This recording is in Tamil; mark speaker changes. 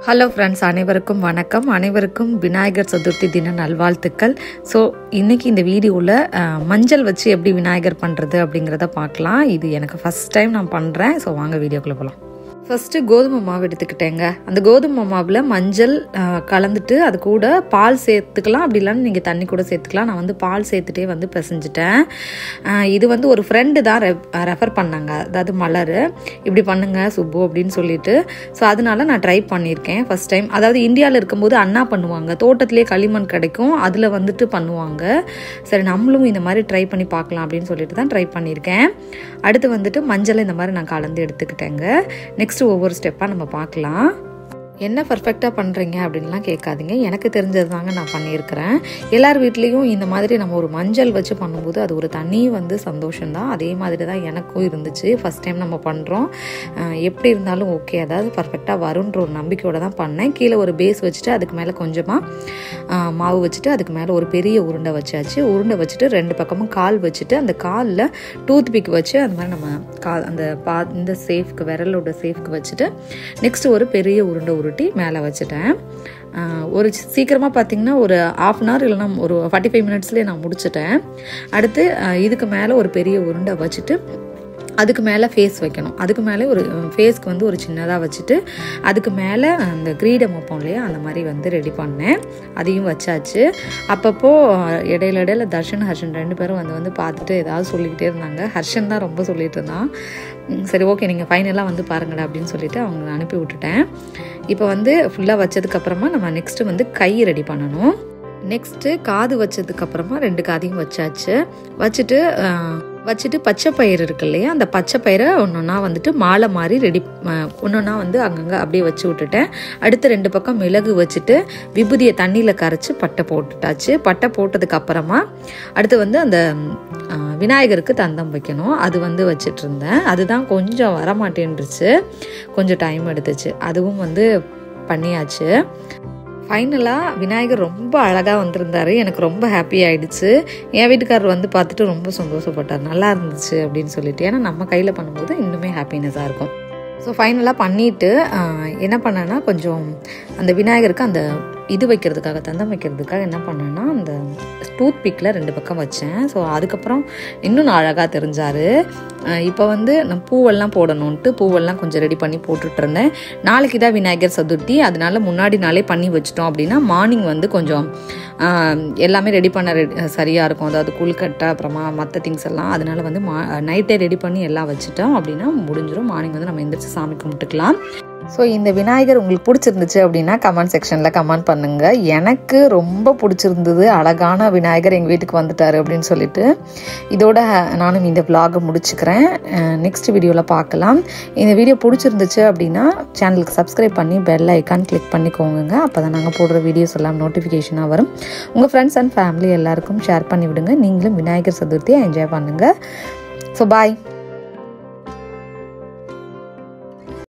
Speaker 1: ஹலோ ஃப்ரெண்ட்ஸ் அனைவருக்கும் வணக்கம் அனைவருக்கும் விநாயகர் சதுர்த்தி தின நல்வாழ்த்துக்கள் ஸோ இன்றைக்கி இந்த வீடியோவில் மஞ்சள் வச்சு எப்படி விநாயகர் பண்ணுறது அப்படிங்கிறத பார்க்கலாம் இது எனக்கு ஃபஸ்ட் டைம் நான் பண்ணுறேன் ஸோ வாங்க வீடியோக்குள்ளே போகலாம் ஃபஸ்ட்டு கோதுமை மாவு எடுத்துக்கிட்டேங்க அந்த கோதுமை மாவில் மஞ்சள் அஹ், கலந்துட்டு அது கூட பால் சேர்த்துக்கலாம் அப்படி இல்லைன்னா நீங்கள் தண்ணி கூட சேர்த்துக்கலாம் நான் வந்து பால் சேர்த்துட்டே வந்து பிசைஞ்சிட்டேன் அஹ், இது வந்து ஒரு ஃப்ரெண்டு தான் ரெஃபர் பண்ணாங்க அதாவது மலர் இப்படி பண்ணுங்க சுப்பு அப்படின்னு சொல்லிட்டு ஸோ அதனால நான் ட்ரை பண்ணியிருக்கேன் ஃபஸ்ட் டைம் அதாவது இந்தியாவில் இருக்கும்போது அண்ணா பண்ணுவாங்க தோட்டத்திலே களிமண் கிடைக்கும் அதில் வந்துட்டு பண்ணுவாங்க சரி நம்மளும் இந்த மாதிரி ட்ரை பண்ணி பார்க்கலாம் அப்படின்னு சொல்லிட்டு தான் ட்ரை பண்ணியிருக்கேன் அடுத்து வந்துட்டு மஞ்சள் இந்த மாதிரி நான் கலந்து எடுத்துக்கிட்டேங்க நெக்ஸ்ட் ஒவ்வொரு ஸ்டெப்பாக நம்ம பார்க்கலாம் என்ன பர்ஃபெக்டாக பண்ணுறீங்க அப்படின்லாம் கேட்காதீங்க எனக்கு தெரிஞ்சது தாங்க நான் பண்ணியிருக்கிறேன் எல்லார் வீட்லேயும் இந்த மாதிரி நம்ம ஒரு மஞ்சள் வச்சு பண்ணும்போது அது ஒரு தனி வந்து சந்தோஷம்தான் அதே மாதிரி தான் எனக்கும் இருந்துச்சு ஃபஸ்ட் டைம் நம்ம பண்ணுறோம் எப்படி இருந்தாலும் ஓகே அதாவது பர்ஃபெக்டாக வரும்ன்ற ஒரு நம்பிக்கையோட தான் பண்ணேன் கீழே ஒரு பேஸ் வச்சுட்டு அதுக்கு மேலே கொஞ்சமாக மாவு வச்சுட்டு அதுக்கு மேலே ஒரு பெரிய உருண்டை வச்சாச்சு உருண்டை வச்சுட்டு ரெண்டு பக்கமும் கால் வச்சுட்டு அந்த காலில் டூத் பிக் வச்சு அந்த மாதிரி நம்ம கால் அந்த பா இந்த சேஃப்க்கு விரலோட சேஃப்க்கு வச்சுட்டு நெக்ஸ்ட் ஒரு பெரிய உருண்டை உருட்டி மேலே வச்சுட்டேன் ஆஹ் ஒரு சீக்கிரமாக பார்த்தீங்கன்னா ஒரு ஆஃப் அன் ஹவர் இல்லைனா ஒரு ஃபார்ட்டி ஃபைவ் மினிட்ஸ்லேயே நான் முடிச்சிட்டேன் அடுத்து ஆஹ் இதுக்கு மேலே ஒரு பெரிய உருண்டை வச்சுட்டு அதுக்கு மேலே ஃபேஸ் வைக்கணும் அதுக்கு மேலே ஒரு ஃபேஸ்க்கு வந்து ஒரு சின்னதாக வச்சுட்டு அதுக்கு மேலே அந்த கிரீடம் வைப்போம் இல்லையா அந்த மாதிரி வந்து ரெடி பண்ணேன் அதையும் வச்சாச்சு அப்பப்போ அஹ், இடையில இடையில தர்ஷன் ஹர்ஷன் ரெண்டு பேரும் வந்து வந்து பார்த்துட்டு ஏதாவது சொல்லிக்கிட்டே இருந்தாங்க ஹர்ஷன் தான் ரொம்ப சொல்லிட்டு இருந்தான் ம், சரி ஓகே நீங்கள் ஃபைனலாக வந்து பாருங்கடா அப்படின்னு சொல்லிட்டு அவங்க அனுப்பி விட்டுட்டேன் இப்போ வந்து ஃபுல்லாக வச்சதுக்கப்புறமா நம்ம நெக்ஸ்ட்டு வந்து கை ரெடி பண்ணணும் நெக்ஸ்ட்டு காது வச்சதுக்கப்புறமா ரெண்டு காதையும் வச்சாச்சு வச்சுட்டு அஹ், வச்சுட்டு பச்சை பயிர் இருக்கு இல்லையா அந்த பச்சை பயிரை ஒன்றொன்னா வந்துட்டு மாலை மாதிரி ரெடி ஒன்றொன்னா வந்து அங்கங்கே அப்படியே வச்சு விட்டுட்டேன் அடுத்து ரெண்டு பக்கம் மிளகு வச்சுட்டு விபூதியை தண்ணியில் கரைச்சி பட்டை போட்டுட்டாச்சு பட்டை போட்டதுக்கு அப்புறமா அடுத்து வந்து அந்த அஹ், விநாயகருக்கு தந்தம் வைக்கணும் அது வந்து வச்சிட்டு இருந்தேன் அதுதான் கொஞ்சம் வரமாட்டேன்ருச்சு கொஞ்சம் டைம் எடுத்துச்சு அதுவும் வந்து பண்ணியாச்சு ஃபைனலாக விநாயகர் ரொம்ப அழகாக வந்திருந்தாரு எனக்கு ரொம்ப ஹாப்பி ஆயிடுச்சு என் வீட்டுக்காரர் வந்து பார்த்துட்டு ரொம்ப சந்தோஷப்பட்டார் நல்லா இருந்துச்சு அப்படின்னு சொல்லிட்டு ஏன்னா நம்ம கையில் பண்ணும்போது இன்னுமே ஹாப்பினஸாக இருக்கும் ஸோ ஃபைனலாக பண்ணிவிட்டு என்ன பண்ணேன்னா கொஞ்சம் அந்த விநாயகருக்கு அந்த இது வைக்கிறதுக்காக தந்தம் வைக்கிறதுக்காக என்ன பண்ணேன்னா அந்த டூத் பிக்கில் ரெண்டு பக்கம் வச்சேன் ஸோ அதுக்கப்புறம் இன்னும் நான் அழகாக தெரிஞ்சார் இப்போ வந்து நான் பூவெல்லாம் போடணுன்ட்டு பூவெல்லாம் கொஞ்சம் ரெடி பண்ணி போட்டுட்டு இருந்தேன் நாளைக்கு தான் விநாயகர் சதுர்த்தி அதனால முன்னாடி நாளே பண்ணி வச்சிட்டோம் அப்படின்னா மார்னிங் வந்து கொஞ்சம் ஆஹ், எல்லாமே ரெடி பண்ண ரெடி சரியாக இருக்கும் அதாவது குழுக்கட்டை அப்புறமா மற்ற திங்ஸ் எல்லாம் அதனால வந்து மா நைட்டே ரெடி பண்ணி எல்லாம் வச்சுட்டோம் அப்படின்னா முடிஞ்சிடும் மார்னிங் வந்து நம்ம எந்திரிச்சு சாமி கும்பிட்டுக்கலாம் ஸோ இந்த விநாயகர் உங்களுக்கு பிடிச்சிருந்துச்சு அப்படின்னா கமெண்ட் செக்ஷனில் கமெண்ட் பண்ணுங்க எனக்கு ரொம்ப பிடிச்சிருந்தது அழகான விநாயகர் எங்கள் வீட்டுக்கு வந்துட்டாரு அப்படின்னு சொல்லிட்டு இதோட நானும் இந்த vlog-அ முடிச்சுக்கிறேன் நெக்ஸ்ட் வீடியோவில் பார்க்கலாம் இந்த வீடியோ பிடிச்சிருந்துச்சு அப்படின்னா சேனலுக்கு சப்ஸ்கிரைப் பண்ணி பெல் ஐக்கான் கிளிக் பண்ணிக்கோங்க அப்போ தான் நாங்கள் போடுற வீடியோஸ் எல்லாம் நோட்டிஃபிகேஷனாக வரும் உங்கள் ஃப்ரெண்ட்ஸ் அண்ட் ஃபேமிலி எல்லாருக்கும் ஷேர் பண்ணி விடுங்க நீங்களும் விநாயகர் சதுர்த்தியை என்ஜாய் பண்ணுங்கள் ஸோ பாய்